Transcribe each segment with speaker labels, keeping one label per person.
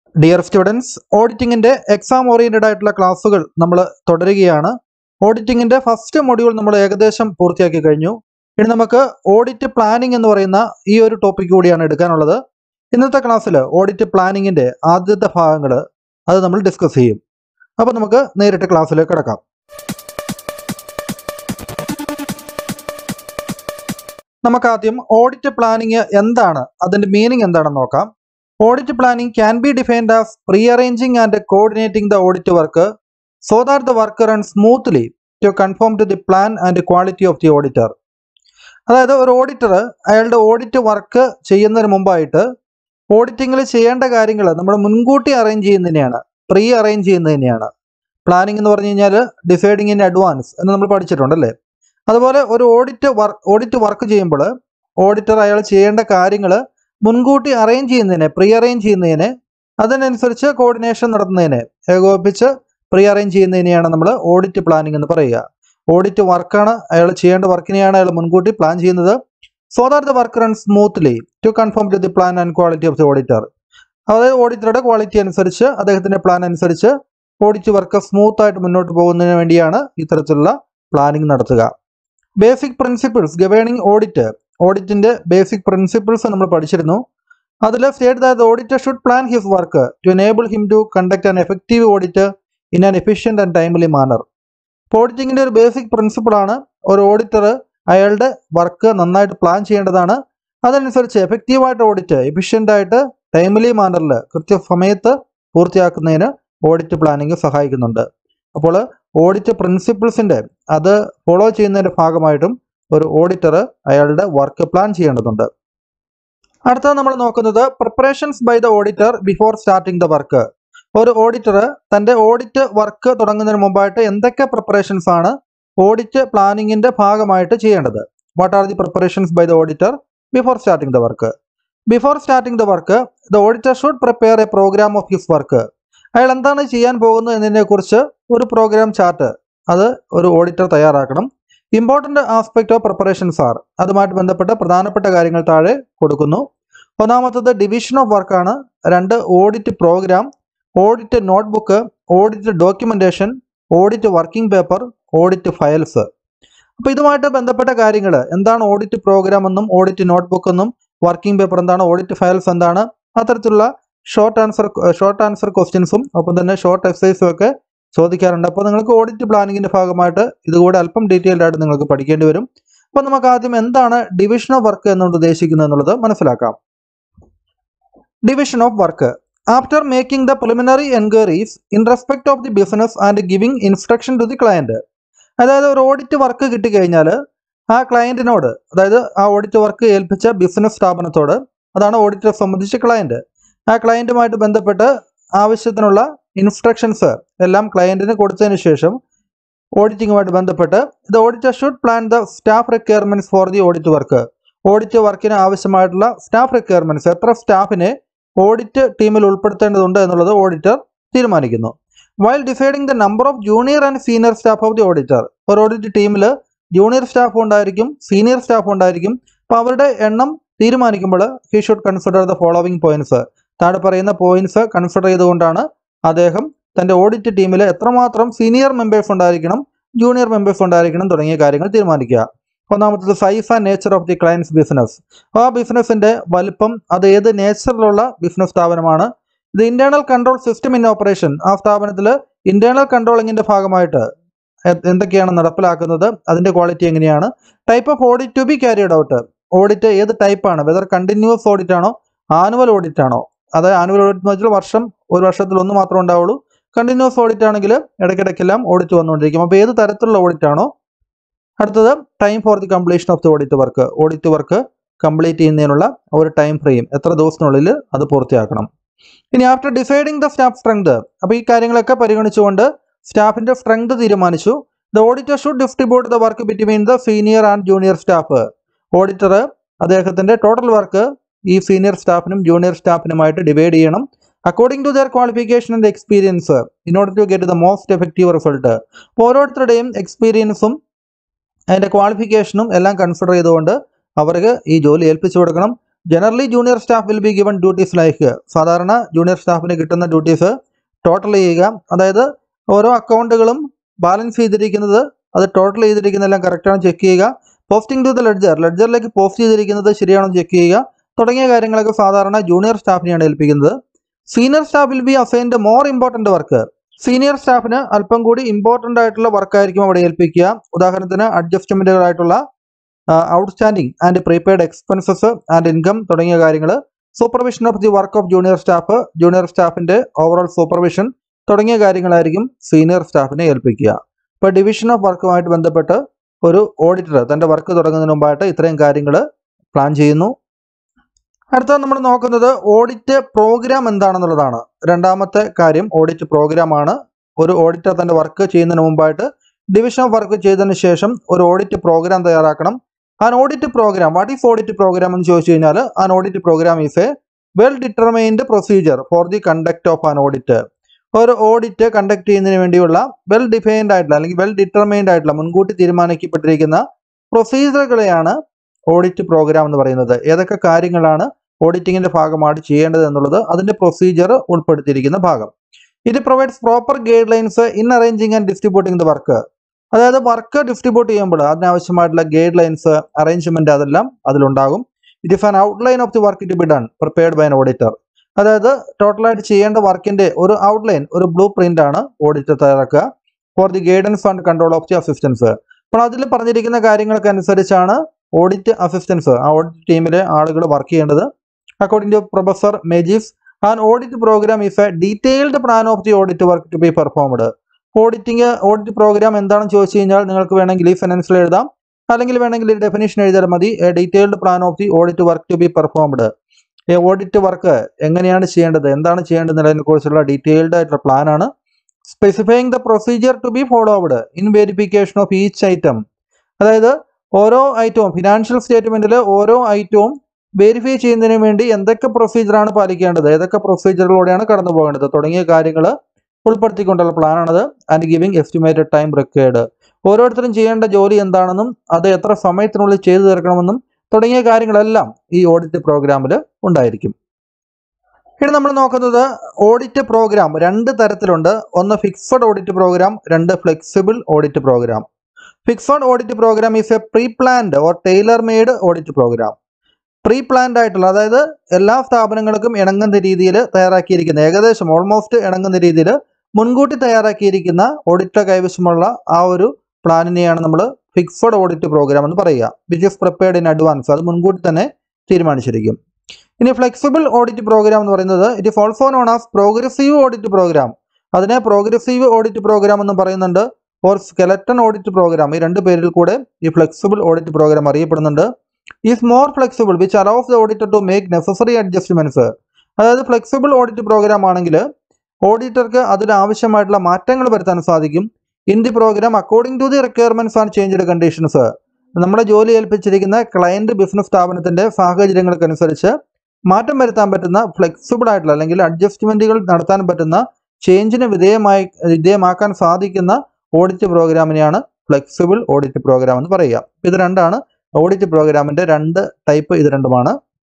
Speaker 1: Dear students ഓഡിറ്റിംഗിന്റെ exam oriented ആയിട്ടുള്ള ക്ലാസ്സുകൾ നമ്മൾ തുടരുകയാണ് ഓഡിറ്റിംഗിന്റെ ഫസ്റ്റ് മൊഡ്യൂൾ നമ്മൾ ഏകദേശം പൂർത്തിയാക്കി കഴിഞ്ഞു ഇനി നമുക്ക് ഓഡിറ്റ് പ്ലാനിംഗ് എന്ന് പറയുന്ന ഈ ഒരു ടോപ്പിക് കൂടിയാണ് എടുക്കാനുള്ളത് ഇന്നത്തെ ക്ലാസ്സിൽ ഓഡിറ്റ് പ്ലാനിങ്ങിന്റെ ആദ്യത്തെ ഭാഗങ്ങൾ അത് നമ്മൾ ഡിസ്കസ് ചെയ്യും അപ്പോൾ നമുക്ക് നേരിട്ട് ക്ലാസ്സിലേക്ക് കിടക്കാം നമുക്ക് ആദ്യം ഓഡിറ്റ് പ്ലാനിങ് എന്താണ് അതിന്റെ മീനിങ് എന്താണെന്ന് നോക്കാം Audit planning can be defined as rearranging and coordinating the audit work so that the work runs smoothly to conform to the plan and quality of the auditor. അതായത് ഒരു auditor അയാളുടെ audit work ചെയ്യുന്നതിന് മുമ്പായിട്ട് ഓഡിറ്റിങ്ങിൽ ചെയ്യേണ്ട കാര്യങ്ങൾ നമ്മൾ മുൻകൂട്ടി arrange ചെയ്യുന്നതിനെയാണ് പ്രീ അറേഞ്ച് ചെയ്യുന്നതിനെയാണ് പ്ലാനിംഗ് എന്ന് പറഞ്ഞു കഴിഞ്ഞാൽ ഡിസൈഡിങ് ഇൻ അഡ്വാൻസ് എന്ന് നമ്മൾ പഠിച്ചിട്ടുണ്ടല്ലേ അതുപോലെ ഒരു ഓഡിറ്റ് വർക്ക് ഓഡിറ്റ് വർക്ക് ചെയ്യുമ്പോൾ ഓഡിറ്റർ അയാൾ ചെയ്യേണ്ട കാര്യങ്ങൾ മുൻകൂട്ടി അറേഞ്ച് ചെയ്യുന്നതിനെ പ്രീ അറേഞ്ച് ചെയ്യുന്നതിനെ അതിനനുസരിച്ച് കോർഡിനേഷൻ നടത്തുന്നതിനെ ഏകോപിപ്പിച്ച് പ്രീ അറേഞ്ച് ചെയ്യുന്നതിനെയാണ് നമ്മൾ ഓഡിറ്റ് പ്ലാനിംഗ് എന്ന് പറയുക ഓഡിറ്റ് വർക്കാണ് അയാൾ ചെയ്യേണ്ട വർക്കിനെയാണ് അയാൾ മുൻകൂട്ടി പ്ലാൻ ചെയ്യുന്നത് so that the work run smoothly to confirm to the plan and quality of the auditor അതായത് ഓഡിറ്ററുടെ ക്വാളിറ്റി അനുസരിച്ച് അദ്ദേഹത്തിന്റെ പ്ലാൻ അനുസരിച്ച് ഓഡിറ്റ് വർക്ക് സ്മൂത്ത് ആയിട്ട് മുന്നോട്ട് പോകുന്നതിന് വേണ്ടിയാണ് ഇത്തരത്തിലുള്ള പ്ലാനിംഗ് നടത്തുക ബേസിക് പ്രിൻസിപ്പിൾസ് ഗവേണിംഗ് ഓഡിറ്റ് ഓഡിറ്റിന്റെ ബേസിക് പ്രിൻസിപ്പിൾസ് നമ്മൾ പഠിച്ചിരുന്നു അതിൽ state that auditor should plan his work to enable him to conduct an effective audit in an efficient and timely manner ഓഡിറ്റിങ്ങിന്റെ ഒരു ബേസിക് പ്രിൻസിപ്പിളാണ് ഒരു ഓഡിറ്റർ അയാളുടെ വർക്ക് നന്നായിട്ട് പ്ലാൻ ചെയ്യേണ്ടതാണ് അതനുസരിച്ച് എഫക്റ്റീവായിട്ട് ഓഡിറ്റ് എഫിഷ്യൻ്റ് ആയിട്ട് ടൈംലി മാനറിൽ കൃത്യസമയത്ത് പൂർത്തിയാക്കുന്നതിന് ഓഡിറ്റ് പ്ലാനിങ് സഹായിക്കുന്നുണ്ട് അപ്പോൾ ഓഡിറ്റ് പ്രിൻസിപ്പിൾസിന്റെ അത് ഫോളോ ചെയ്യുന്നതിന്റെ ഭാഗമായിട്ടും ഒരു ഓഡിറ്റർ അയാളുടെ വർക്ക് പ്ലാൻ ചെയ്യേണ്ടതുണ്ട് അടുത്തത് നമ്മൾ നോക്കുന്നത് preparations by the auditor before starting the work ഒരു ഓഡിറ്റർ തന്റെ ഓഡിറ്റ് വർക്ക് തുടങ്ങുന്നതിന് മുമ്പായിട്ട് എന്തൊക്കെ പ്രിപ്പറേഷൻസ് ആണ് ഓഡിറ്റ് പ്ലാനിങ്ങിന്റെ ഭാഗമായിട്ട് ചെയ്യേണ്ടത് what are the preparations by the auditor before starting the work before starting the work the auditor should prepare a programme of his work അയാൾ എന്താണ് ചെയ്യാൻ പോകുന്നത് എന്നതിനെ കുറിച്ച് ഒരു പ്രോഗ്രാം ചാർട്ട് അത് ഒരു ഓഡിറ്റർ തയ്യാറാക്കണം important aspect of preparations are അതുമായിട്ട് ബന്ധപ്പെട്ട പ്രധാനപ്പെട്ട കാര്യങ്ങൾ താഴെ കൊടുക്കുന്നു ഒന്നാമത്തത് ഡിവിഷൻ ഓഫ് വർക്കാണ് രണ്ട് audit programme audit notebook audit documentation audit working paper audit files അപ്പോൾ ഇതുമായിട്ട് ബന്ധപ്പെട്ട കാര്യങ്ങൾ എന്താണ് ഓഡിറ്റ് പ്രോഗ്രാം എന്നും ഓഡിറ്റ് നോട്ട്ബുക്ക് എന്നും വർക്കിംഗ് പേപ്പർ എന്താണ് ഓഡിറ്റ് ഫയൽസ് എന്താണ് അത്തരത്തിലുള്ള ഷോർട്ട് ആൻസർ ഷോർട്ട് ആൻസർ ക്വസ്റ്റ്യൻസും ഒപ്പം തന്നെ ഷോർട്ട് എക്സസൈസും ഒക്കെ ചോദിക്കാറുണ്ട് അപ്പോൾ നിങ്ങൾക്ക് ഓഡിറ്റ് പ്ലാനിങ്ങിന്റെ ഭാഗമായിട്ട് ഇതുകൂടെ അല്പം ഡീറ്റെയിൽഡ് ആയിട്ട് നിങ്ങൾക്ക് പഠിക്കേണ്ടി വരും അപ്പോൾ നമുക്ക് ആദ്യം എന്താണ് ഡിവിഷൻ ഓഫ് വർക്ക് എന്നുകൊണ്ട് ഉദ്ദേശിക്കുന്നത് എന്നുള്ളത് മനസ്സിലാക്കാം division of work after making the preliminary enquiries in respect of the business and giving instruction to the client അതായത് ഒരു ഓഡിറ്റ് വർക്ക് കിട്ടിക്കഴിഞ്ഞാൽ ആ ക്ലയന്റിനോട് അതായത് ആ ഓഡിറ്റ് വർക്ക് ഏൽപ്പിച്ച ബിസിനസ് സ്ഥാപനത്തോട് അതാണ് ഓഡിറ്ററെ സംബന്ധിച്ച് ക്ലയന്റ് ആ ക്ലയന്റുമായിട്ട് ബന്ധപ്പെട്ട് ആവശ്യത്തിനുള്ള ഇൻസ്ട്രക്ഷൻസ് എല്ലാം ക്ലയന്റിന് കൊടുത്തതിന് ശേഷം ഓഡിറ്റിങ്ങുമായിട്ട് ബന്ധപ്പെട്ട് the auditor should plan the staff requirements for the audit work audit വർക്കിന് ആവശ്യമായിട്ടുള്ള സ്റ്റാഫ് റിക്വയർമെന്റ്സ് എത്ര സ്റ്റാഫിനെ ഓഡിറ്റ് ടീമിൽ ഉൾപ്പെടുത്തേണ്ടതുണ്ട് എന്നുള്ളത് ഓഡിറ്റർ തീരുമാനിക്കുന്നു while deciding the number of junior and senior staff of the auditor ഒരു ഓഡിറ്റ് ടീമിൽ ജൂനിയർ സ്റ്റാഫ് ഉണ്ടായിരിക്കും സീനിയർ സ്റ്റാഫ് ഉണ്ടായിരിക്കും അപ്പോൾ അവരുടെ എണ്ണം തീരുമാനിക്കുമ്പോൾ he should consider the following points താഴെ പറയുന്ന പോയിന്റ്സ് കൺസിഡർ ചെയ്തുകൊണ്ടാണ് അദ്ദേഹം തന്റെ ഓഡിറ്റ് ടീമിൽ എത്രമാത്രം സീനിയർ മെമ്പേഴ്സ് ഉണ്ടായിരിക്കണം ജൂനിയർ മെമ്പേഴ്സ് ഉണ്ടായിരിക്കണം തുടങ്ങിയ കാര്യങ്ങൾ തീരുമാനിക്കുക ഒന്നാമത്തത് size and nature of the client's business ആ ബിസിനസിന്റെ വലിപ്പം അത് ഏത് നേച്ചറിലുള്ള ബിസിനസ് സ്ഥാപനമാണ് ഇത് internal control system in operation ആ സ്ഥാപനത്തിൽ ഇന്റേണൽ കൺട്രോളിങ്ങിന്റെ ഭാഗമായിട്ട് എ- എന്തൊക്കെയാണ് നടപ്പിലാക്കുന്നത് അതിന്റെ ക്വാളിറ്റി എങ്ങനെയാണ് type of audit to be carried out audit ഏത് ടൈപ്പാണ് വെതർ കണ്ടിന്യൂസ് ഓഡിറ്റ് ആണോ ആനുവൽ ഓഡിറ്റ് ആണോ അതായത് ആനുവൽ ഓഡിറ്റ് എന്ന് വെച്ചാൽ വർഷം ഒരു വർഷത്തിൽ ഒന്ന് മാത്രമേ ഉണ്ടാവുള്ളൂ കണ്ടിന്യൂസ് ഓഡിറ്റ് ആണെങ്കിൽ ഇടയ്ക്കിടയ്ക്കെല്ലാം ഓഡിറ്റ് വന്നുകൊണ്ടിരിക്കും അപ്പോൾ ഏത് തരത്തിലുള്ള ഓഡിറ്റ് ആണോ അടുത്തത് time for the completion of the audit work audit work complete ചെയ്യുന്നതിനുള്ള ഒരു ടൈം ഫ്രെയിം എത്ര ദിവസത്തിനുള്ളിൽ അത് പൂർത്തിയാക്കണം ഇനി after deciding the staff strength അപ്പോൾ ഈ കാര്യങ്ങളൊക്കെ പരിഗണിച്ചുകൊണ്ട് സ്റ്റാഫിന്റെ സ്ട്രെങ്ത് തീരുമാനിച്ചു the auditor should distribute the work between the senior and junior staff auditor അദ്ദേഹത്തിന്റെ ടോട്ടൽ വർക്ക് ഈ സീനിയർ സ്റ്റാഫിനും ജൂനിയർ സ്റ്റാഫിനുമായിട്ട് ഡിവൈഡ് ചെയ്യണം according to their qualification and experience in order to get the most effective result ഓരോരുത്തരുടെയും എക്സ്പീരിയൻസും അതിന്റെ ക്വാളിഫിക്കേഷനും എല്ലാം consider ചെയ്തുകൊണ്ട് അവർക്ക് ഈ ജോലി ഏൽപ്പിച്ചു കൊടുക്കണം generally junior staff will be given duties like സാധാരണ ജൂനിയർ സ്റ്റാഫിന് കിട്ടുന്ന ഡ്യൂട്ടീസ് ടോട്ടൽ ചെയ്യുക അതായത് ഓരോ അക്കൗണ്ടുകളും ബാലൻസ് ചെയ്തിരിക്കുന്നത് അത് ടോട്ടൽ ചെയ്തിരിക്കുന്നതെല്ലാം കറക്റ്റാണ് ചെക്ക് ചെയ്യുക പോസ്റ്റിംഗ് ടു ദ ലെഡ്ജർ ലെഡ്ജറിലേക്ക് പോസ്റ്റ് ചെയ്തിരിക്കുന്നത് ശരിയാണോ ചെക്ക് ചെയ്യുക തുടങ്ങിയ കാര്യങ്ങളൊക്കെ സാധാരണ ജൂനിയർ സ്റ്റാഫിനെയാണ് ഏൽപ്പിക്കുന്നത് senior staff will be assigned more important work senior സ്റ്റാഫിന് അല്പം കൂടി ഇമ്പോർട്ടൻ്റ് ആയിട്ടുള്ള വർക്കായിരിക്കും അവിടെ ഏൽപ്പിക്കുക ഉദാഹരണത്തിന് അഡ്ജസ്റ്റ്മെൻറ്റുകളായിട്ടുള്ള outstanding and prepaid expenses and income തുടങ്ങിയ കാര്യങ്ങൾ supervision of the work of junior staff junior സ്റ്റാഫിന്റെ ഓവറോൾ സൂപ്പർവിഷൻ തുടങ്ങിയ കാര്യങ്ങളായിരിക്കും സീനിയർ സ്റ്റാഫിനെ ഏൽപ്പിക്കുക ഇപ്പോൾ ഡിവിഷൻ ഓഫ് വർക്കുമായിട്ട് ബന്ധപ്പെട്ട് ഒരു ഓഡിറ്റർ തൻ്റെ വർക്ക് തുടങ്ങുന്നതിന് മുമ്പായിട്ട് ഇത്രയും കാര്യങ്ങൾ പ്ലാൻ ചെയ്യുന്നു അടുത്ത നമ്മൾ നോക്കുന്നത് ഓഡിറ്റ് പ്രോഗ്രാം എന്താണെന്നുള്ളതാണ് രണ്ടാമത്തെ കാര്യം ഓഡിറ്റ് പ്രോഗ്രാം ആണ് ഒരു ഓഡിറ്റർ തൻ്റെ വർക്ക് ചെയ്യുന്നതിന് മുമ്പായിട്ട് ഡിവിഷൻ ഓഫ് വർക്ക് ചെയ്തതിന് ശേഷം ഒരു ഓഡിറ്റ് പ്രോഗ്രാം തയ്യാറാക്കണം an audit programme what is audit programme എന്ന് ചോദിച്ചു കഴിഞ്ഞാൽ an audit programme is a well determined procedure for the conduct of an audit ഒരു ഓഡിറ്റ് കണ്ടക്ട് ചെയ്യുന്നതിന് വേണ്ടിയുള്ള വെൽ ഡിഫൈൻഡ് ആയിട്ടുള്ള അല്ലെങ്കിൽ വെൽ ഡിറ്റർമൈൻഡ് ആയിട്ടുള്ള മുൻകൂട്ടി തീരുമാനിക്കപ്പെട്ടിരിക്കുന്ന പ്രൊസീജിയറുകളെയാണ് ഓഡിറ്റ് പ്രോഗ്രാം എന്ന് പറയുന്നത് ഏതൊക്കെ കാര്യങ്ങളാണ് ഓഡിറ്റിങ്ങിന്റെ ഭാഗമായിട്ട് ചെയ്യേണ്ടത് എന്നുള്ളത് അതിന്റെ പ്രൊസീജിയർ ഉൾപ്പെടുത്തിയിരിക്കുന്ന ഭാഗം ഇത് provides proper guidelines in arranging and distributing the work അതായത് വർക്ക് ഡിസ്ട്രിബ്യൂട്ട് ചെയ്യുമ്പോൾ അതിനാവശ്യമായിട്ടുള്ള ഗൈഡ് ലൈൻസ് അറേഞ്ച്മെന്റ് അതെല്ലാം അതിലുണ്ടാകും it is an outline of the work to be done prepared by an auditor അതായത് ടോട്ടലായിട്ട് ചെയ്യേണ്ട വർക്കിന്റെ ഒരു ഔട്ട്ലൈൻ ഒരു ബ്ലൂ പ്രിന്റ് ആണ് ഓഡിറ്റർ തയ്യാറാക്കുക for the guidance and control of the assistants അപ്പോൾ അതിൽ പറഞ്ഞിരിക്കുന്ന കാര്യങ്ങൾക്ക് അനുസരിച്ചാണ് ഓഡിറ്റ് അസിസ്റ്റൻസ് ആ ഓഡിറ്റ് ടീമിലെ ആളുകൾ വർക്ക് ചെയ്യേണ്ടത് according to professor Meigs an audit programme is a detailed plan of the audit work to be performed auditing audit programme എന്താണെന്ന് ചോദിച്ചു കഴിഞ്ഞാൽ നിങ്ങൾക്ക് വേണമെങ്കിൽ ഈ ഫിനാൻസിൽ എഴുതാം അല്ലെങ്കിൽ വേണമെങ്കിൽ ഈ ഡെഫിനേഷൻ എഴുതിയാൽ മതി a detailed plan of the audit work to be performed ഈ ഓഡിറ്റ് വർക്ക് എങ്ങനെയാണ് ചെയ്യേണ്ടത് എന്താണ് ചെയ്യേണ്ടത് എന്നതിനെ കുറിച്ചുള്ള ഡീറ്റെയിൽഡ് ആയിട്ടുള്ള പ്ലാൻ ആണ് specifying the procedure to be followed in verification of each item അതായത് ഓരോ ഐറ്റവും ഫിനാൻഷ്യൽ സ്റ്റേറ്റ്മെന്റിൽ ഓരോ ഐറ്റവും വെരിഫൈ ചെയ്യുന്നതിന് വേണ്ടി എന്തൊക്കെ പ്രൊസീജിയറാണ് പാലിക്കേണ്ടത് ഏതൊക്കെ പ്രൊസീജിയറിലൂടെയാണ് കടന്നു പോകേണ്ടത് തുടങ്ങിയ കാര്യങ്ങൾ ഉൾപ്പെടുത്തിക്കൊണ്ടുള്ള പ്ലാനാണത് and giving estimated time required ഓരോരുത്തരും ചെയ്യേണ്ട ജോലി എന്താണെന്നും അത് എത്ര സമയത്തിനുള്ളിൽ ചെയ്തു തീർക്കണമെന്നും തുടങ്ങിയ കാര്യങ്ങളെല്ലാം ഈ ഓഡിറ്റ് പ്രോഗ്രാമിൽ ഉണ്ടായിരിക്കും ഇനി നമ്മൾ നോക്കുന്നത് ഓഡിറ്റ് പ്രോഗ്രാം രണ്ട് തരത്തിലുണ്ട് ഒന്ന് ഫിക്സഡ് ഓഡിറ്റ് പ്രോഗ്രാം രണ്ട് flexible audit programme fixed audit programme is a pre planned or tailor made audit programme pre planned ആയിട്ടുള്ള അതായത് എല്ലാ സ്ഥാപനങ്ങൾക്കും ഇണങ്ങുന്ന രീതിയിൽ തയ്യാറാക്കിയിരിക്കുന്ന ഏകദേശം ഓൾമോസ്റ്റ് ഇണങ്ങുന്ന രീതിയിൽ മുൻകൂട്ടി തയ്യാറാക്കിയിരിക്കുന്ന ഓഡിറ്റർ കൈവശമുള്ള ആ ഒരു പ്ലാനിനെയാണ് നമ്മൾ ഫിക്സഡ് ഓഡിറ്റ് പ്രോഗ്രാം എന്ന് പറയുക which is prepared in advance അത് മുൻകൂട്ടി തന്നെ തീരുമാനിച്ചിരിക്കും ഇനി ഫ്ലെക്സിബിൾ ഓഡിറ്റ് പ്രോഗ്രാം എന്ന് പറയുന്നത് it is also known as progressive audit programme അതിനെ പ്രോഗ്രസീവ് ഓഡിറ്റ് പ്രോഗ്രാം എന്ന് പറയുന്നുണ്ട് ഓർ സ്കെലറ്റൺ ഓഡിറ്റ് പ്രോഗ്രാം ഈ രണ്ട് പേരിൽ കൂടെ ഈ ഫ്ലെക്സിബിൾ ഓഡിറ്റ് പ്രോഗ്രാം അറിയപ്പെടുന്നുണ്ട് is more flexible which allows the auditor to make necessary adjustments അതായത് ഫ്ലെക്സിബിൾ ഓഡിറ്റ് പ്രോഗ്രാം ആണെങ്കിൽ ഓഡിറ്റർക്ക് അതിൽ ആവശ്യമായിട്ടുള്ള മാറ്റങ്ങൾ വരുത്താൻ സാധിക്കും in the programme according to the requirements and changed conditions നമ്മളെ ജോലി ഏൽപ്പിച്ചിരിക്കുന്ന ക്ലയന്റ് ബിസിനസ് സ്ഥാപനത്തിന്റെ സാഹചര്യങ്ങൾക്കനുസരിച്ച് മാറ്റം വരുത്താൻ പറ്റുന്ന ഫ്ലെക്സിബിൾ ആയിട്ടുള്ള അല്ലെങ്കിൽ അഡ്ജസ്റ്റ്മെന്റുകൾ നടത്താൻ പറ്റുന്ന ചേഞ്ചിന് വിധേയമായി വിധേയമാക്കാൻ സാധിക്കുന്ന ഓഡിറ്റ് പ്രോഗ്രാമിനെയാണ് ഫ്ലെക്സിബിൾ ഓഡിറ്റ് പ്രോഗ്രാം എന്ന് പറയുക ഇത് രണ്ടാണ് ഓഡിറ്റ് പ്രോഗ്രാമിന്റെ രണ്ട് ടൈപ്പ് ഇത് രണ്ടുമാണ്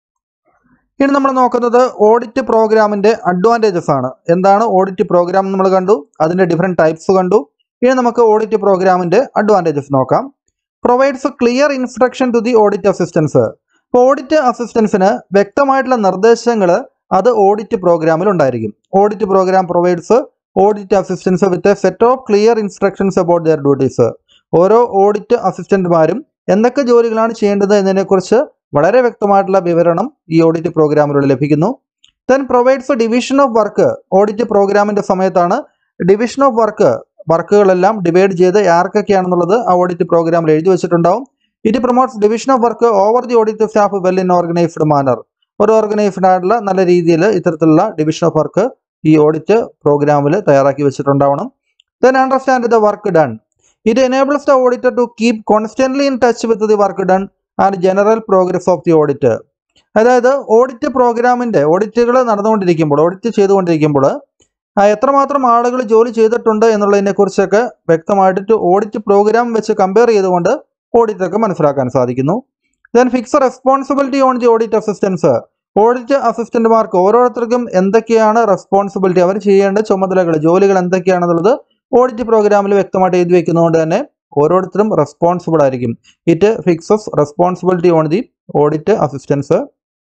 Speaker 1: ഇനി നമ്മൾ നോക്കുന്നത് ഓഡിറ്റ് പ്രോഗ്രാമിന്റെ അഡ്വാൻറ്റേജസ് ആണ് എന്താണ് ഓഡിറ്റ് പ്രോഗ്രാം നമ്മൾ കണ്ടു അതിന്റെ ഡിഫറെന്റ് ടൈപ്സ് കണ്ടു ഇനി നമുക്ക് ഓഡിറ്റ് പ്രോഗ്രാമിന്റെ അഡ്വാൻറ്റേജസ് നോക്കാം provides clear instruction to the audit assistants ഇപ്പോൾ ഓഡിറ്റ് അസിസ്റ്റൻസിന് വ്യക്തമായിട്ടുള്ള നിർദ്ദേശങ്ങൾ അത് ഓഡിറ്റ് പ്രോഗ്രാമിൽ ഉണ്ടായിരിക്കും audit programme provides audit assistants with a set of clear instructions about their duties ഓരോ ഓഡിറ്റ് അസിസ്റ്റന്റുമാരും എന്തൊക്കെ ജോലികളാണ് ചെയ്യേണ്ടത് എന്നതിനെക്കുറിച്ച് വളരെ വ്യക്തമായിട്ടുള്ള വിവരണം ഈ ഓഡിറ്റ് പ്രോഗ്രാമിലൂടെ ലഭിക്കുന്നു then provides division of work audit പ്രോഗ്രാമിന്റെ സമയത്താണ് ഡിവിഷൻ ഓഫ് വർക്ക് വർക്കുകളെല്ലാം ഡിവൈഡ് ചെയ്ത് ആർക്കൊക്കെയാണെന്നുള്ളത് ആ ഓഡിറ്റ് പ്രോഗ്രാമിൽ എഴുതി വെച്ചിട്ടുണ്ടാവും it promotes division of work over the audit staff well in organised manner ഒരു ഓർഗനൈസ്ഡ് ആയിട്ടുള്ള നല്ല രീതിയിൽ ഇത്തരത്തിലുള്ള ഡിവിഷൻ ഓഫ് വർക്ക് ഈ ഓഡിറ്റ് പ്രോഗ്രാമിൽ തയ്യാറാക്കി വെച്ചിട്ടുണ്ടാവണം then understand the work done it enables the auditor to keep constantly in touch with the work done and general progress of the audit അതായത് ഓഡിറ്റ് പ്രോഗ്രാമിന്റെ ഓഡിറ്റുകൾ നടന്നുകൊണ്ടിരിക്കുമ്പോൾ ഓഡിറ്റ് ചെയ്തുകൊണ്ടിരിക്കുമ്പോൾ ആ, എത്രമാത്രം ആളുകൾ ജോലി ചെയ്തിട്ടുണ്ട് എന്നുള്ളതിനെ കുറിച്ചൊക്കെ വ്യക്തമായിട്ട് ഓഡിറ്റ് പ്രോഗ്രാം വെച്ച് കമ്പയർ ചെയ്തുകൊണ്ട് ഓഡിറ്റർക്ക് മനസ്സിലാക്കാൻ സാധിക്കുന്നു then fix responsibility on the audit assistants audit അസിസ്റ്റന്റുമാർക്ക് ഓരോരുത്തർക്കും എന്തൊക്കെയാണ് റെസ്പോൺസിബിലിറ്റി അവർ ചെയ്യേണ്ട ചുമതലകൾ ജോലികൾ എന്തൊക്കെയാണെന്നുള്ളത് ഓഡിറ്റ് പ്രോഗ്രാമിൽ വ്യക്തമായിട്ട് എഴുതി വെക്കുന്നതുകൊണ്ട് തന്നെ ഓരോരുത്തരും റെസ്പോൺസിബിൾ ആയിരിക്കും it fixes responsibility on the audit assistants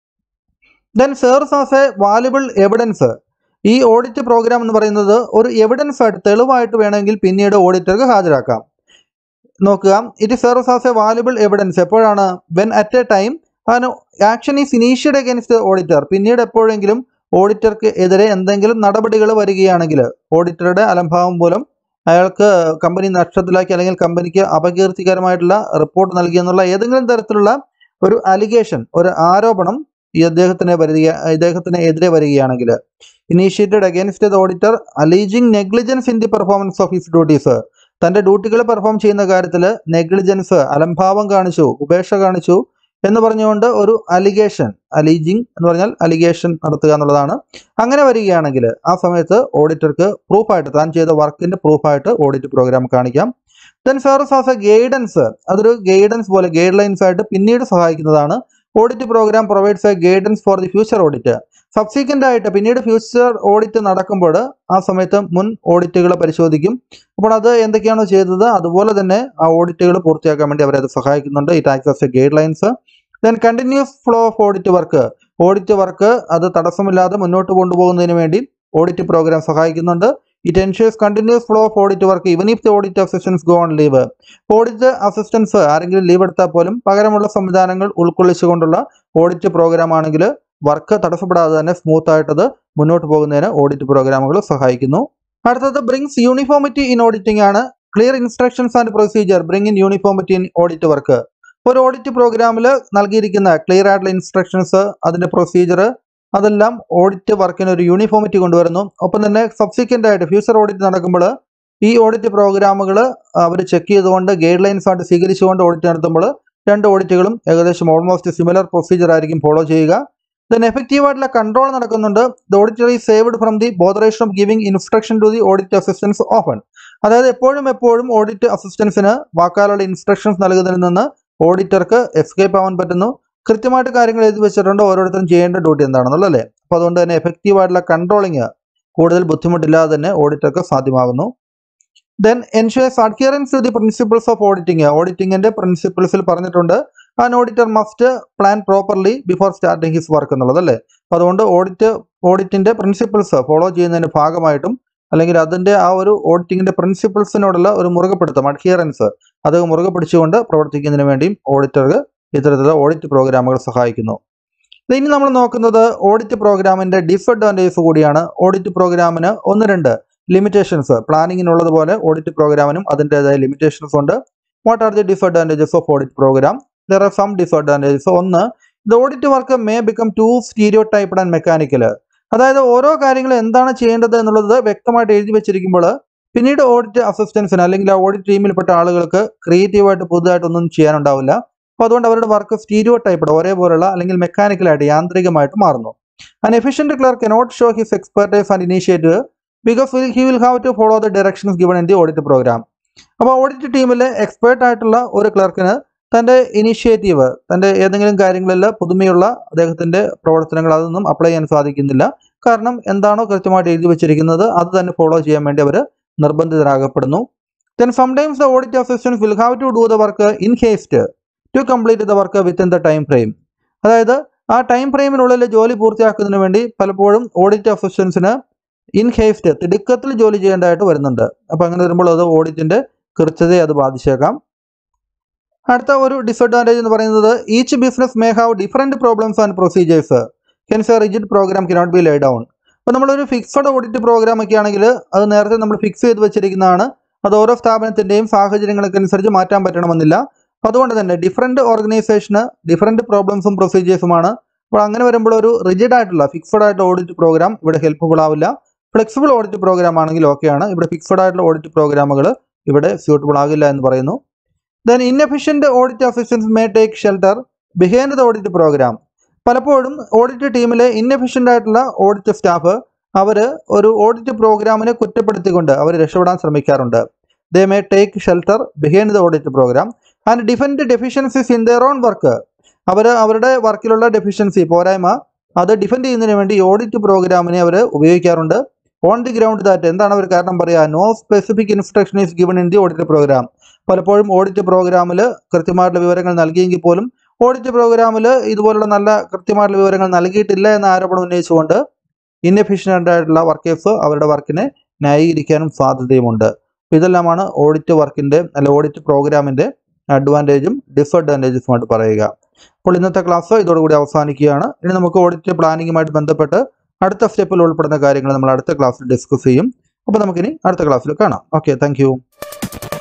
Speaker 1: then serves as a valuable evidence ഈ ഓഡിറ്റ് പ്രോഗ്രാം എന്ന് പറയുന്നത് ഒരു എവിഡൻസ് ആയിട്ട് തെളിവായിട്ട് വേണമെങ്കിൽ പിന്നീട് ഓഡിറ്റർക്ക് ഹാജരാക്കാം നോക്കുക it serves as a valuable evidence എപ്പോഴാണ് വെൻ അറ്റ് എ ടൈം അതിന് action is initiated against auditor പിന്നീട് എപ്പോഴെങ്കിലും ഓഡിറ്റർക്ക് എതിരെ എന്തെങ്കിലും നടപടികൾ വരികയാണെങ്കിൽ ഓഡിറ്ററുടെ അലംഭാവം മൂലം അയാൾക്ക് കമ്പനി നഷ്ടത്തിലാക്കി അല്ലെങ്കിൽ കമ്പനിക്ക് അപകീർത്തികരമായിട്ടുള്ള റിപ്പോർട്ട് നൽകി എന്നുള്ള ഏതെങ്കിലും തരത്തിലുള്ള ഒരു അലിഗേഷൻ ഒരു ആരോപണം ഈ അദ്ദേഹത്തിന് വരിക ഇദ്ദേഹത്തിന് എതിരെ വരികയാണെങ്കിൽ initiated against the auditor alleging negligence in the performance of his duties തന്റെ ഡ്യൂട്ടികൾ പെർഫോം ചെയ്യുന്ന കാര്യത്തിൽ നെഗ്ലിജൻസ് അലംഭാവം കാണിച്ചു ഉപേക്ഷ കാണിച്ചു എന്ന് പറഞ്ഞുകൊണ്ട് ഒരു അലിഗേഷൻ അലീജിങ് എന്ന് പറഞ്ഞാൽ അലിഗേഷൻ നടത്തുക എന്നുള്ളതാണ് അങ്ങനെ വരികയാണെങ്കിൽ ആ സമയത്ത് ഓഡിറ്റർക്ക് പ്രൂഫായിട്ട് താൻ ചെയ്ത വർക്കിന്റെ പ്രൂഫായിട്ട് ഓഡിറ്റ് പ്രോഗ്രാം കാണിക്കാം then serves as a guidance അതൊരു ഗൈഡൻസ് പോലെ ഗൈഡ് ലൈൻസ് ആയിട്ട് പിന്നീട് സഹായിക്കുന്നതാണ് audit programme provides a guidance for the future audit subsequent ആയിട്ട് പിന്നീട് ഫ്യൂച്ചർ ഓഡിറ്റ് നടക്കുമ്പോൾ ആ സമയത്ത് മുൻ ഓഡിറ്റുകൾ പരിശോധിക്കും അപ്പോൾ അത് എന്തൊക്കെയാണോ ചെയ്തത് അതുപോലെ തന്നെ ആ ഓഡിറ്റുകൾ പൂർത്തിയാക്കാൻ വേണ്ടി അവരെ അത് സഹായിക്കുന്നുണ്ട് ഈ ടാക്സ് as a guidelines then continuous flow of audit work audit work അത് തടസ്സമില്ലാതെ മുന്നോട്ട് കൊണ്ടുപോകുന്നതിന് വേണ്ടി ഓഡിറ്റ് പ്രോഗ്രാം സഹായിക്കുന്നുണ്ട് it ensures continuous flow of audit work even if the audit assistants go on leave audit assistants ആരെങ്കിലും leave എടുത്താൽ പോലും പകരമുള്ള സംവിധാനങ്ങൾ ഉൾക്കൊള്ളിച്ചുകൊണ്ടുള്ള ഓഡിറ്റ് പ്രോഗ്രാം ആണെങ്കിൽ വർക്ക് തടസ്സപ്പെടാതെ തന്നെ സ്മൂത്ത് ആയിട്ടത് മുന്നോട്ട് പോകുന്നതിന് ഓഡിറ്റ് പ്രോഗ്രാമുകൾ സഹായിക്കുന്നു അടുത്തത് ബ്രിങ്സ് യൂണിഫോമിറ്റി ഇൻ ഓഡിറ്റിംഗ് ആണ് clear instructions and procedure bring in uniformity in audit work ഒരു ഓഡിറ്റ് പ്രോഗ്രാമിൽ നൽകിയിരിക്കുന്ന ക്ലിയർ ആയിട്ടുള്ള ഇൻസ്ട്രക്ഷൻസ് അതിന്റെ പ്രൊസീജിയർ അതെല്ലാം ഓഡിറ്റ് വർക്കിന് ഒരു യൂണിഫോമിറ്റി കൊണ്ടുവരുന്നു ഒപ്പം തന്നെ സബ്സിക്വന്റ് ആയിട്ട് ഫ്യൂച്ചർ ഓഡിറ്റ് നടക്കുമ്പോൾ ഈ ഓഡിറ്റ് പ്രോഗ്രാമുകൾ അവർ ചെക്ക് ചെയ്തുകൊണ്ട് ഗൈഡ് ലൈൻസ് ആയിട്ട് സ്വീകരിച്ചുകൊണ്ട് ഓഡിറ്റ് നടത്തുമ്പോൾ രണ്ട് ഓഡിറ്റുകളും ഏകദേശം ഓൾമോസ്റ്റ് സിമിലർ പ്രൊസീജിയർ ആയിരിക്കും ഫോളോ ചെയ്യുക ദെൻ എഫക്റ്റീവ് ആയിട്ടുള്ള കൺട്രോൾ നടക്കുന്നുണ്ട് the auditor is saved from the botheration of giving instruction to the audit assistants often അതായത് എപ്പോഴും എപ്പോഴും ഓഡിറ്റ് അസിസ്റ്റൻസിന് വാക്കാലുള്ള ഇൻസ്ട്രക്ഷൻസ് നൽകുന്നതിൽ നിന്ന് ഓഡിറ്റർക്ക് എസ്കേപ്പ് ആവാൻ പറ്റുന്നു കൃത്യമായിട്ട് കാര്യങ്ങൾ എഴുതി വെച്ചിട്ടുണ്ട് ഓരോരുത്തരും ചെയ്യേണ്ട ഡ്യൂട്ടി എന്താണെന്നുള്ളത് അല്ലേ അപ്പോൾ അതുകൊണ്ട് തന്നെ എഫക്റ്റീവ് ആയിട്ടുള്ള കൺട്രോളിങ് കൂടുതൽ ബുദ്ധിമുട്ടില്ലാതെ തന്നെ ഓഡിറ്റർക്ക് സാധ്യമാകുന്നു then ensures adherence to the principles of auditing ഓഡിറ്റിംഗിന്റെ പ്രിൻസിപ്പിൾസിൽ പറഞ്ഞിട്ടുണ്ട് an auditor must plan properly before starting his work എന്നുള്ളത് അല്ലേ അപ്പോൾ അതുകൊണ്ട് ഓഡിറ്റ് ഓഡിറ്റിന്റെ പ്രിൻസിപ്പിൾസ് ഫോളോ ചെയ്യുന്നതിന്റെ ഭാഗമായിട്ടും അല്ലെങ്കിൽ അതിന്റെ ആ ഒരു ഓഡിറ്റിംഗിന്റെ പ്രിൻസിപ്പിൾസിനോടുള്ള ഒരു മുറുകെപ്പെടുത്തം അഡ്ഹിയറൻസ് അത് മുറുകെ പിടിച്ചുകൊണ്ട് പ്രവർത്തിക്കുന്നതിന് വേണ്ടിയും ഓഡിറ്റർക്ക് ഇത്തരത്തിലുള്ള ഓഡിറ്റ് പ്രോഗ്രാമുകൾ സഹായിക്കുന്നു ഇത് ഇനി നമ്മൾ നോക്കുന്നത് ഓഡിറ്റ് പ്രോഗ്രാമിന്റെ ഡിസഡ്വാൻറ്റേജസ് കൂടിയാണ് ഓഡിറ്റ് പ്രോഗ്രാമിന് ഒന്ന് രണ്ട് ലിമിറ്റേഷൻസ് പ്ലാനിങ്ങിനുള്ളതുപോലെ ഓഡിറ്റ് പ്രോഗ്രാമിനും അതിൻ്റെതായ ലിമിറ്റേഷൻസ് ഉണ്ട് what are the disadvantages of audit programme there are some disadvantages ഒന്ന് the audit work may become too stereotyped and mechanical അതായത് ഓരോ കാര്യങ്ങളും എന്താണ് ചെയ്യേണ്ടത് എന്നുള്ളത് വ്യക്തമായിട്ട് എഴുതി വെച്ചിരിക്കുമ്പോൾ പിന്നീട് ഓഡിറ്റ് അസിസ്റ്റൻസിന് അല്ലെങ്കിൽ ആ ഓഡിറ്റ് ടീമിൽപ്പെട്ട ആളുകൾക്ക് ക്രിയേറ്റീവായിട്ട് പുതുതായിട്ടൊന്നും ചെയ്യാനുണ്ടാവില്ല അപ്പോൾ അതുകൊണ്ട് അവരുടെ വർക്ക് സ്റ്റീരിയോ ടൈപ്ഡ് ഒരേപോലുള്ള അല്ലെങ്കിൽ മെക്കാനിക്കലായിട്ട് യാന്ത്രികമായിട്ട് മാറുന്നു an efficient clerk cannot show his expertise and initiative because will he will have to follow the directions given in the audit programme അപ്പോൾ ഓഡിറ്റ് ടീമിലെ എക്സ്പേർട്ട് ആയിട്ടുള്ള ഒരു ക്ലർക്കിന് തൻ്റെ ഇനീഷ്യേറ്റീവ് തൻ്റെ ഏതെങ്കിലും കാര്യങ്ങളിൽ പുതുമയുള്ള അദ്ദേഹത്തിൻ്റെ പ്രവർത്തനങ്ങൾ അതൊന്നും അപ്ലൈ ചെയ്യാൻ സാധിക്കുന്നില്ല കാരണം എന്താണോ കൃത്യമായിട്ട് എഴുതി വെച്ചിരിക്കുന്നത് അത് തന്നെ ഫോളോ ചെയ്യാൻ വേണ്ടി അവർ നിർബന്ധിതരാകപ്പെടുന്നു then sometimes the audit assistants will have to do the work in haste to complete the work within the time frame അതായത് ആ ടൈം ഫ്രെയിമിനുള്ളിൽ ജോലി പൂർത്തിയാക്കുന്നതിന് വേണ്ടി പലപ്പോഴും ഓഡിറ്റ് അസിസ്റ്റൻസിന് ഇൻ ഹേസ്റ്റ് തിടുക്കത്തിൽ ജോലി ചെയ്യേണ്ടതായിട്ട് വരുന്നുണ്ട് അപ്പോൾ അങ്ങനെ വരുമ്പോൾ അത് ഓഡിറ്റിന്റെ കൃത്യതയെ അത് ബാധിച്ചേക്കാം അടുത്ത ഒരു ഡിസഡ്വാൻറ്റേജ് എന്ന് പറയുന്നത് each business may have different problems and procedures hence a rigid programme cannot be lay down അപ്പോൾ നമ്മളൊരു ഫിക്സഡ് ഓഡിറ്റ് പ്രോഗ്രാം ഒക്കെ ആണെങ്കിൽ അത് നേരത്തെ നമ്മൾ ഫിക്സ് ചെയ്ത് വെച്ചിരിക്കുന്നതാണ് അത് ഓരോ സ്ഥാപനത്തിൻ്റെയും സാഹചര്യങ്ങൾക്ക് അനുസരിച്ച് മാറ്റാൻ പറ്റണമെന്നില്ല അപ്പോൾ അതുകൊണ്ട് തന്നെ ഡിഫറെൻറ്റ് ഓർഗനൈസേഷന് ഡിഫറെൻറ്റ് പ്രോബ്ലംസും പ്രൊസീജിയേഴ്സുമാണ് അപ്പോൾ അങ്ങനെ വരുമ്പോൾ ഒരു റിജിഡ് ആയിട്ടുള്ള ഫിക്സഡ് ആയിട്ടുള്ള ഓഡിറ്റ് പ്രോഗ്രാം ഇവിടെ ഹെൽപ്ഫുൾ ആവില്ല ഫ്ലെക്സിബിൾ ഓഡിറ്റ് പ്രോഗ്രാം ആണെങ്കിൽ ഓക്കെയാണ് ഇവിടെ ഫിക്സഡ് ആയിട്ടുള്ള ഓഡിറ്റ് പ്രോഗ്രാമുകൾ ഇവിടെ സ്യൂട്ടബിൾ ആകില്ല എന്ന് പറയുന്നു then inefficient audit assistants may take shelter behind the audit programme പലപ്പോഴും ഓഡിറ്റ് ടീമിലെ ഇൻഎഫിഷ്യന്റ് ആയിട്ടുള്ള ഓഡിറ്റ് സ്റ്റാഫ് അവർ ഒരു ഓഡിറ്റ് പ്രോഗ്രാമിനെ കുറ്റപ്പെടുത്തിക്കൊണ്ട് അവർ രക്ഷപ്പെടാൻ ശ്രമിക്കാറുണ്ട് they may take shelter behind the audit programme and defend deficiencies in their own work അവർ അവരുടെ വർക്കിലുള്ള ഡെഫിഷ്യൻസി പോരായ്മ അത് ഡിഫെൻഡ് ചെയ്യുന്നതിന് വേണ്ടി ഓഡിറ്റ് പ്രോഗ്രാമിനെ അവർ ഉപയോഗിക്കാറുണ്ട് ഓൺ ദി ഗ്രൗണ്ട് ദാറ്റ് എന്താണ് അവർ കാരണം പറയുക no specific instruction is given in the audit programme പലപ്പോഴും ഓഡിറ്റ് പ്രോഗ്രാമിൽ കൃത്യമായിട്ടുള്ള വിവരങ്ങൾ നൽകിയെങ്കിൽ പോലും ഓഡിറ്റ് പ്രോഗ്രാമിൽ ഇതുപോലുള്ള നല്ല കൃത്യമായിട്ടുള്ള വിവരങ്ങൾ നൽകിയിട്ടില്ല എന്ന ആരോപണം ഉന്നയിച്ചുകൊണ്ട് ഇൻഎഫിഷ്യൻ്റ് ആയിട്ടുള്ള വർക്കേഴ്സ് അവരുടെ വർക്കിനെ ന്യായീകരിക്കാനും സാധ്യതയുമുണ്ട് അപ്പോൾ ഇതെല്ലാമാണ് ഓഡിറ്റ് വർക്കിൻ്റെ അല്ല ഓഡിറ്റ് പ്രോഗ്രാമിൻ്റെ അഡ്വാൻറ്റേജും ഡിസഡ്വാൻറ്റേജസുമായിട്ട് പറയുക അപ്പോൾ ഇന്നത്തെ ക്ലാസ് ഇതോടുകൂടി അവസാനിക്കുകയാണ് ഇനി നമുക്ക് ഓഡിറ്റ് പ്ലാനിങ്ങുമായിട്ട് ബന്ധപ്പെട്ട് അടുത്ത സ്റ്റെപ്പിൽ ഉൾപ്പെടുന്ന കാര്യങ്ങൾ നമ്മൾ അടുത്ത ക്ലാസ്സിൽ ഡിസ്കസ് ചെയ്യും അപ്പോൾ നമുക്കിനി അടുത്ത ക്ലാസ്സിൽ കാണാം ഓക്കെ താങ്ക്